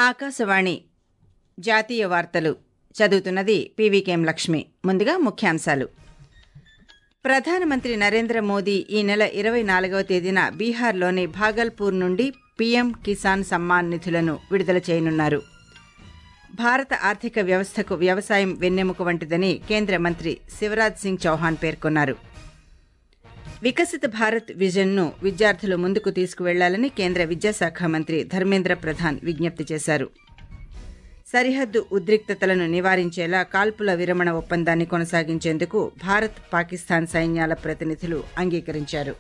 ఆకాశవాణి జాతీయ వార్తలు చదువుతున్నది పీవీకేఎం లక్ష్మి ముందుగా ముఖ్యాంశాలు ప్రధానమంత్రి నరేంద్ర మోదీ ఈ నెల ఇరవై నాలుగవ తేదీన బీహార్లోని భాగల్పూర్ నుండి పీఎం కిసాన్ సమ్మాన్ నిధులను విడుదల చేయనున్నారు భారత ఆర్థిక వ్యవస్థకు వ్యవసాయం వెన్నెముక వంటిదని కేంద్ర మంత్రి శివరాజ్ సింగ్ చౌహాన్ పేర్కొన్నారు వికసిత భారత్ విజన్ను విద్యార్థులు ముందుకు తీసుకువెళ్లాలని కేంద్ర విద్యాశాఖ మంత్రి ధర్మేంద్ర ప్రధాన్ విజ్ఞప్తి చేశారు సరిహద్దు ఉద్రిక్తతలను నివారించేలా కాల్పుల విరమణ ఒప్పందాన్ని కొనసాగించేందుకు భారత్ పాకిస్తాన్ సైన్యాల ప్రతినిధులు అంగీకరించారు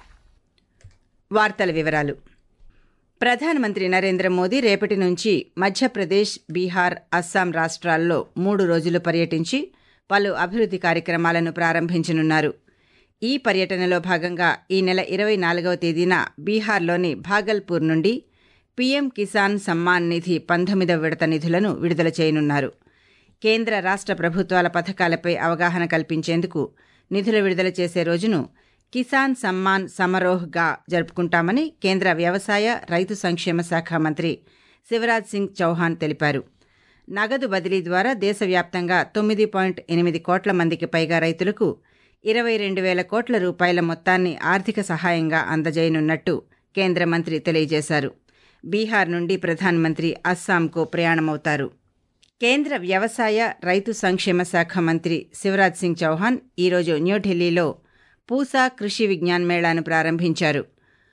వార్తల వివరాలు ప్రధానమంత్రి నరేంద్ర మోదీ రేపటి నుంచి మధ్యప్రదేశ్ బీహార్ అస్సాం రాష్ట్రాల్లో మూడు రోజులు పర్యటించి పలు అభివృద్ది కార్యక్రమాలను ప్రారంభించనున్నారు ఈ పర్యటనలో భాగంగా ఈ నెల ఇరవై నాలుగవ తేదీన బీహార్లోని భాగల్పూర్ నుండి పీఎం కిసాన్ సమ్మాన్ నిధి పంతొమ్మిదవ విడత నిధులను విడుదల చేయనున్నారు కేంద్ర రాష్ట్ర ప్రభుత్వాల పథకాలపై అవగాహన కల్పించేందుకు నిధుల విడుదల చేసే రోజును కిసాన్ సమ్మాన్ సమరోహ్గా జరుపుకుంటామని కేంద్ర వ్యవసాయ రైతు సంక్షేమ శాఖ మంత్రి శివరాజ్ సింగ్ చౌహాన్ తెలిపారు నగదు బదిలీ ద్వారా దేశవ్యాప్తంగా తొమ్మిది పాయింట్ ఎనిమిది కోట్ల మందికి పైగా రైతులకు ఇరవై రెండు వేల కోట్ల రూపాయల మొత్తాన్ని ఆర్థిక సహాయంగా అందజేయనున్నట్టు కేంద్ర మంత్రి తెలియజేశారు బీహార్ నుండి ప్రధానమంత్రి అస్సాంకు ప్రయాణమవుతారు కేంద్ర వ్యవసాయ రైతు సంక్షేమ శాఖ మంత్రి శివరాజ్ సింగ్ చౌహాన్ ఈరోజు న్యూఢిల్లీలో పూసా కృషి విజ్ఞాన్ మేళాను ప్రారంభించారు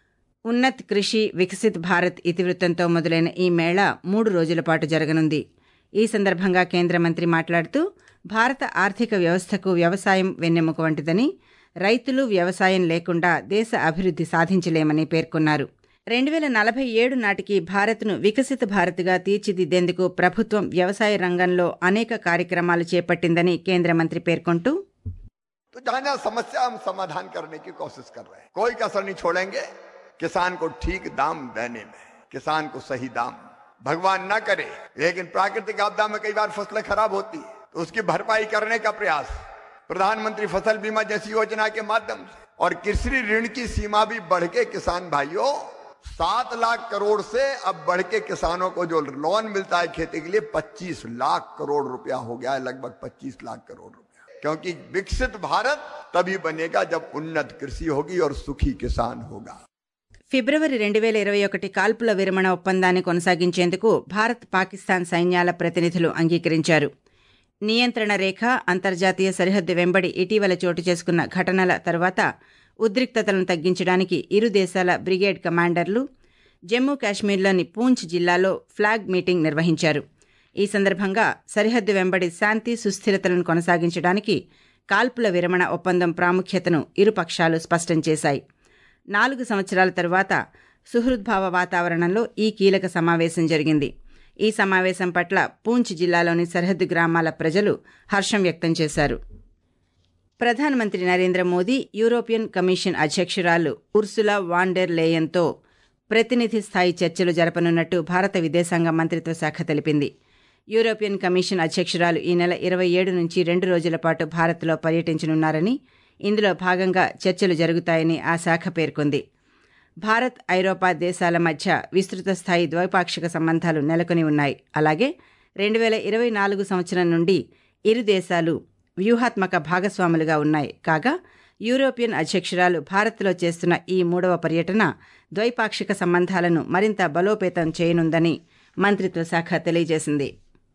ఉన్నత్ కృషి వికసిత్ భారత్ ఇతివృత్తంతో మొదలైన ఈ మేళా మూడు రోజుల పాటు జరగనుంది ఈ సందర్భంగా కేంద్ర మంత్రి మాట్లాడుతూ భారత ఆర్థిక వ్యవస్థకు వ్యవసాయం వెన్నెముక వంటిదని రైతులు వ్యవసాయం లేకుండా దేశ అభివృద్ధి సాధించలేమని పేర్కొన్నారు రెండు వేల నలభై ఏడు నాటికి భారత్ను వికసిత భారత్గా తీర్చిదిద్దేందుకు ప్రభుత్వం వ్యవసాయ రంగంలో అనేక కార్యక్రమాలు చేపట్టిందని కేంద్ర మంత్రి పేర్కొంటూ तो जहां जहां समस्या हम समाधान करने की कोशिश कर रहे हैं कोई कसर नहीं छोड़ेंगे किसान को ठीक दाम देने में किसान को सही दाम भगवान ना करे लेकिन प्राकृतिक आपदा में कई बार फसलें खराब होती है तो उसकी भरपाई करने का प्रयास प्रधानमंत्री फसल बीमा जैसी योजना के माध्यम से और कृषि ऋण की सीमा भी बढ़ के किसान भाइयों सात लाख करोड़ से अब बढ़ के किसानों को जो लोन मिलता है खेती के लिए 25 लाख करोड़ रुपया हो गया है लगभग 25 लाख करोड़ रुपया क्योंकि विकसित भारत तभी बनेगा जब उन्नत कृषि होगी और सुखी किसान होगा ఫిబ్రవరి రెండు వేల ఇరవై ఒకటి కాల్పుల విరమణ ఒప్పందాన్ని కొనసాగించేందుకు భారత్ పాకిస్తాన్ సైన్యాల ప్రతినిధులు అంగీకరించారు నియంత్రణ రేఖ అంతర్జాతీయ సరిహద్దు వెంబడి ఇటీవల చోటు చేసుకున్న ఘటనల తర్వాత ఉద్రిక్తతలను తగ్గించడానికి ఇరు దేశాల బ్రిగేడ్ కమాండర్లు జమ్మూ కాశ్మీర్లోని పూంచ్ జిల్లాలో ఫ్లాగ్ మీటింగ్ నిర్వహించారు ఈ సందర్భంగా సరిహద్దు వెంబడి శాంతి సుస్థిరతలను కొనసాగించడానికి కాల్పుల విరమణ ఒప్పందం ప్రాముఖ్యతను ఇరు పక్షాలు స్పష్టం చేశాయి నాలుగు సంవత్సరాల తరువాత సుహృద్భావ వాతావరణంలో ఈ కీలక సమావేశం జరిగింది ఈ సమావేశం పట్ల పూంచ్ జిల్లాలోని సరిహద్దు గ్రామాల ప్రజలు హర్షం వ్యక్తం చేశారు ప్రధానమంత్రి నరేంద్ర మోదీ యూరోపియన్ కమిషన్ అధ్యక్షురాలు ఉర్సులా వాండెర్ లేయన్తో ప్రతినిధి స్థాయి చర్చలు జరపనున్నట్టు భారత విదేశాంగ మంత్రిత్వ శాఖ తెలిపింది యూరోపియన్ కమిషన్ అధ్యక్షురాలు ఈ నెల ఇరవై ఏడు నుంచి రెండు రోజుల పాటు భారత్లో పర్యటించనున్నారని ఇందులో భాగంగా చర్చలు జరుగుతాయని ఆ శాఖ పేర్కొంది భారత్ ఐరోపా దేశాల మధ్య విస్తృత స్థాయి ద్వైపాక్షిక సంబంధాలు నెలకొని ఉన్నాయి అలాగే రెండు వేల ఇరవై నాలుగు సంవత్సరం నుండి ఇరు దేశాలు వ్యూహాత్మక భాగస్వాములుగా ఉన్నాయి కాగా యూరోపియన్ అధ్యక్షురాలు భారత్లో చేస్తున్న ఈ మూడవ పర్యటన ద్వైపాక్షిక సంబంధాలను మరింత బలోపేతం చేయనుందని మంత్రిత్వ శాఖ తెలియజేసింది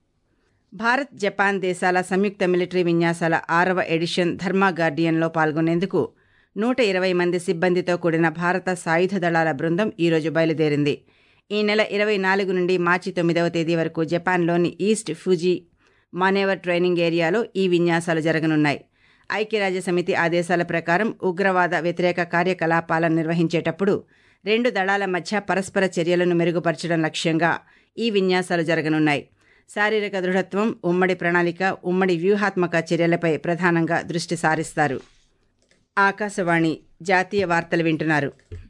భారత్ జపాన్ దేశాల సంయుక్త మిలిటరీ విన్యాసాల ఆరవ ఎడిషన్ ధర్మా గార్డియన్లో పాల్గొనేందుకు నూట ఇరవై మంది సిబ్బందితో కూడిన భారత సాయుధ దళాల బృందం ఈరోజు బయలుదేరింది ఈ నెల ఇరవై నాలుగు నుండి మార్చి తొమ్మిదవ తేదీ వరకు జపాన్లోని ఈస్ట్ ఫుజీ మానేవర్ ట్రైనింగ్ ఏరియాలో ఈ విన్యాసాలు జరగనున్నాయి ఐక్యరాజ్య సమితి ఆదేశాల ప్రకారం ఉగ్రవాద వ్యతిరేక కార్యకలాపాలను నిర్వహించేటప్పుడు రెండు దళాల మధ్య పరస్పర చర్యలను మెరుగుపరచడం లక్ష్యంగా ఈ విన్యాసాలు జరగనున్నాయి శారీరక దృఢత్వం ఉమ్మడి ప్రణాళిక ఉమ్మడి వ్యూహాత్మక చర్యలపై ప్రధానంగా దృష్టి సారిస్తారు ఆకాశవాణి జాతీయ వార్తలు వింటున్నారు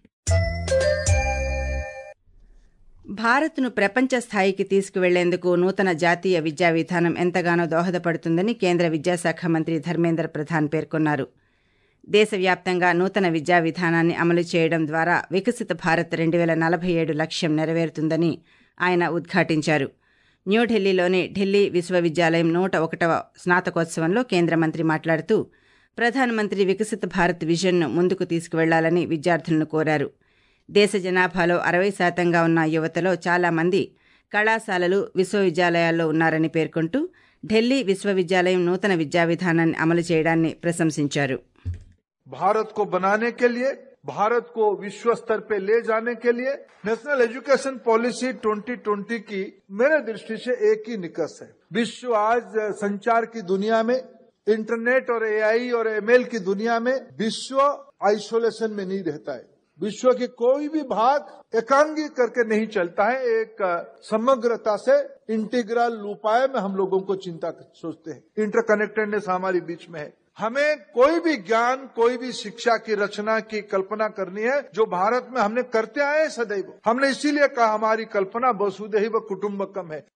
భారత్ను ప్రపంచ స్థాయికి తీసుకువెళ్లేందుకు నూతన జాతీయ విద్యా విధానం ఎంతగానో దోహదపడుతుందని కేంద్ర విద్యాశాఖ మంత్రి ధర్మేంద్ర ప్రధాన్ పేర్కొన్నారు దేశవ్యాప్తంగా నూతన విద్యా విధానాన్ని అమలు చేయడం ద్వారా వికసిత భారత్ రెండు వేల నలభై ఏడు లక్ష్యం నెరవేరుతుందని ఆయన ఉద్ఘాటించారు న్యూఢిల్లీలోని ఢిల్లీ విశ్వవిద్యాలయం నూట ఒకటవ స్నాతకోత్సవంలో కేంద్ర మంత్రి మాట్లాడుతూ ప్రధానమంత్రి వికసిత భారత్ విజన్ను ముందుకు తీసుకువెళ్లాలని విద్యార్థులను కోరారు దేశ జనాభాలో అరవై శాతంగా ఉన్న యువతలో చాలామంది కళాశాలలు విశ్వవిద్యాలయాల్లో ఉన్నారని పేర్కొంటూ ఢిల్లీ విశ్వవిద్యాలయం నూతన విద్యా విధానాన్ని అమలు చేయడాన్ని ప్రశంసించారు भारत को बनाने के लिए भारत को विश्व स्तर पे ले जाने के लिए नेशनल एजुकेशन पॉलिसी 2020 की मेरे दृष्टि से एक ही निकस है विश्व आज संचार की दुनिया में इंटरनेट और एआई और एमएल की दुनिया में विश्व आइसोलेशन में नहीं रहता है विश्व की कोई भी भाग एकांगी करके नहीं चलता है एक समग्रता से इंटीग्रल उपाय में हम लोगों को चिंता सोचते हैं इंटरकनेक्टेडनेस हमारे बीच में है हमें कोई भी ज्ञान कोई भी शिक्षा की रचना की कल्पना करनी है जो भारत में हमने करते आए हैं सदैव हमने इसीलिए कहा हमारी कल्पना वसुधैव कुटुंबकम है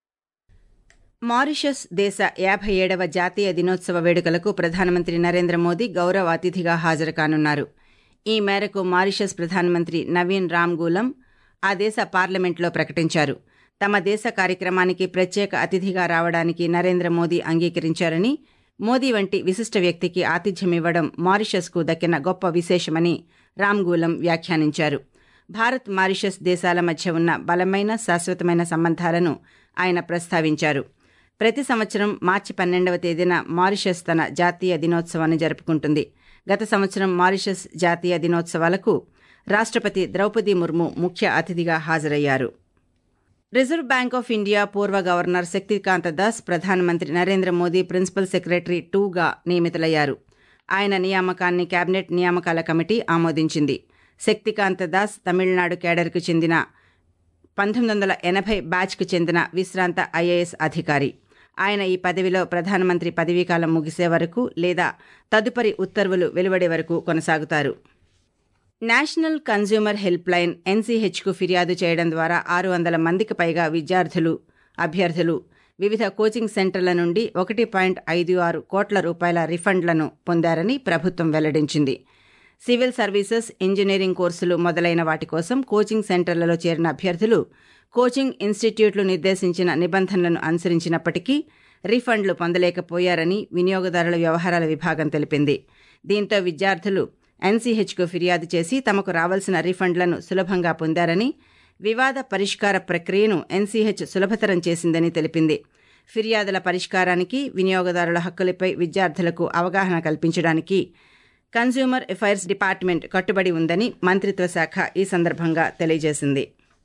మారిషస్ దేశ యాభై ఏడవ జాతీయ దినోత్సవ వేడుకలకు ప్రధానమంత్రి నరేంద్ర మోదీ గౌరవ అతిథిగా హాజరు కానున్నారు ఈ మేరకు మారిషస్ ప్రధానమంత్రి నవీన్ రామ్గూలం ఆ దేశ పార్లమెంట్లో ప్రకటించారు తమ దేశ కార్యక్రమానికి ప్రత్యేక అతిథిగా రావడానికి నరేంద్ర మోదీ అంగీకరించారని మోదీ వంటి విశిష్ట వ్యక్తికి ఆతిథ్యమివ్వడం మారిషస్కు దక్కిన గొప్ప విశేషమని రామ్గూలం వ్యాఖ్యానించారు భారత్ మారిషస్ దేశాల మధ్య ఉన్న బలమైన శాశ్వతమైన సంబంధాలను ఆయన ప్రస్తావించారు ప్రతి సంవత్సరం మార్చి పన్నెండవ తేదీన మారిషస్ తన జాతీయ దినోత్సవాన్ని జరుపుకుంటుంది గత సంవత్సరం మారిషస్ జాతీయ దినోత్సవాలకు రాష్ట్రపతి ద్రౌపది ముర్ము ముఖ్య అతిథిగా హాజరయ్యారు రిజర్వ్ బ్యాంక్ ఆఫ్ ఇండియా పూర్వ గవర్నర్ శక్తికాంత దాస్ ప్రధానమంత్రి నరేంద్ర మోదీ ప్రిన్సిపల్ సెక్రటరీ టూగా నియమితులయ్యారు ఆయన నియామకాన్ని కేబినెట్ నియామకాల కమిటీ ఆమోదించింది శక్తికాంత దాస్ తమిళనాడు కేడర్కు చెందిన పంతొమ్మిది వందల ఎనభై బ్యాచ్కు చెందిన విశ్రాంత ఐఏఎస్ అధికారి ఆయన ఈ పదవిలో ప్రధానమంత్రి పదవీకాలం ముగిసే వరకు లేదా తదుపరి ఉత్తర్వులు వెలువడే వరకు కొనసాగుతారు నేషనల్ కన్జ్యూమర్ హెల్ప్ లైన్ ఎన్సీహెచ్కు ఫిర్యాదు చేయడం ద్వారా ఆరు వందల మందికి పైగా విద్యార్థులు అభ్యర్థులు వివిధ కోచింగ్ సెంటర్ల నుండి ఒకటి పాయింట్ ఐదు ఆరు కోట్ల రూపాయల రిఫండ్లను పొందారని ప్రభుత్వం వెల్లడించింది సివిల్ సర్వీసెస్ ఇంజనీరింగ్ కోర్సులు మొదలైన వాటి కోసం కోచింగ్ సెంటర్లలో చేరిన అభ్యర్థులు కోచింగ్ ఇన్స్టిట్యూట్లు నిర్దేశించిన నిబంధనలను అనుసరించినప్పటికీ రీఫండ్లు పొందలేకపోయారని వినియోగదారుల వ్యవహారాల విభాగం తెలిపింది దీంతో విద్యార్థులు ఎన్సీహెచ్కు ఫిర్యాదు చేసి తమకు రావాల్సిన రీఫండ్లను సులభంగా పొందారని వివాద పరిష్కార ప్రక్రియను ఎన్సీహెచ్ సులభతరం చేసిందని తెలిపింది ఫిర్యాదుల పరిష్కారానికి వినియోగదారుల హక్కులపై విద్యార్థులకు అవగాహన కల్పించడానికి కన్స్యూమర్ అఫైర్స్ డిపార్ట్మెంట్ కట్టుబడి ఉందని మంత్రిత్వ శాఖ ఈ సందర్భంగా తెలియజేసింది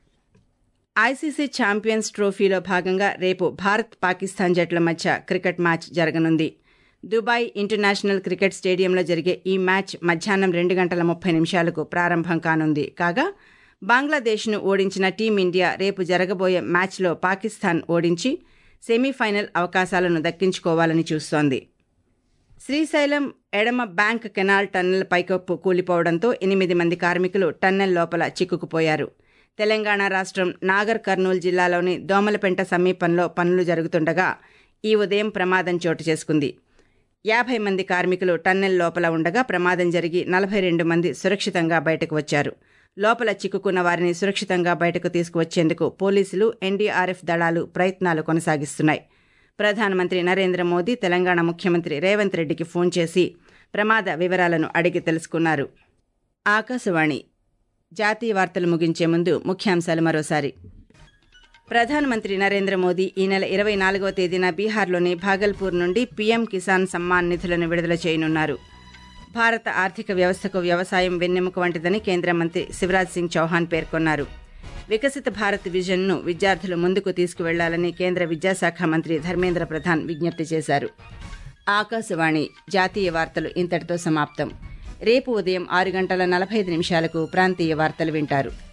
ఐసీసీ ఛాంపియన్స్ ట్రోఫీలో భాగంగా రేపు భారత్ పాకిస్తాన్ జట్ల మధ్య క్రికెట్ మ్యాచ్ జరగనుంది దుబాయ్ ఇంటర్నేషనల్ క్రికెట్ స్టేడియంలో జరిగే ఈ మ్యాచ్ మధ్యాహ్నం రెండు గంటల ముప్పై నిమిషాలకు ప్రారంభం కానుంది కాగా బంగ్లాదేశ్ను ఓడించిన టీమిండియా రేపు జరగబోయే మ్యాచ్లో పాకిస్తాన్ ఓడించి సెమీఫైనల్ అవకాశాలను దక్కించుకోవాలని చూస్తోంది శ్రీశైలం ఎడమ బ్యాంక్ కెనాల్ టన్నెల్ పైకప్పు కూలిపోవడంతో ఎనిమిది మంది కార్మికులు టన్నెల్ లోపల చిక్కుకుపోయారు తెలంగాణ రాష్ట్రం నాగర్ కర్నూలు జిల్లాలోని దోమలపెంట సమీపంలో పనులు జరుగుతుండగా ఈ ఉదయం ప్రమాదం చోటు చేసుకుంది యాభై మంది కార్మికులు టన్నెల్ లోపల ఉండగా ప్రమాదం జరిగి నలభై రెండు మంది సురక్షితంగా బయటకు వచ్చారు లోపల చిక్కుకున్న వారిని సురక్షితంగా బయటకు తీసుకువచ్చేందుకు పోలీసులు ఎన్డీఆర్ఎఫ్ దళాలు ప్రయత్నాలు కొనసాగిస్తున్నాయి ప్రధానమంత్రి నరేంద్ర మోదీ తెలంగాణ ముఖ్యమంత్రి రేవంత్ రెడ్డికి ఫోన్ చేసి ప్రమాద వివరాలను అడిగి తెలుసుకున్నారు ఆకాశవాణి జాతీయ వార్తలు ముగించే ముందు ముఖ్యాంశాలు మరోసారి ప్రధానమంత్రి నరేంద్ర మోదీ ఈ నెల ఇరవై నాలుగవ తేదీన బీహార్లోని భాగల్పూర్ నుండి పీఎం కిసాన్ సమ్మాన్ నిధులను విడుదల చేయనున్నారు భారత ఆర్థిక వ్యవస్థకు వ్యవసాయం వెన్నెముక వంటిదని కేంద్ర మంత్రి శివరాజ్ సింగ్ చౌహాన్ పేర్కొన్నారు వికసిత భారత్ విజన్ను విద్యార్థులు ముందుకు తీసుకువెళ్లాలని కేంద్ర విద్యాశాఖ మంత్రి ధర్మేంద్ర ప్రధాన్ విజ్ఞప్తి చేశారు ఆకాశవాణి జాతీయ వార్తలు ఇంతటితో సమాప్తం రేపు ఉదయం ఆరు గంటల నలభై ఐదు నిమిషాలకు ప్రాంతీయ వార్తలు వింటారు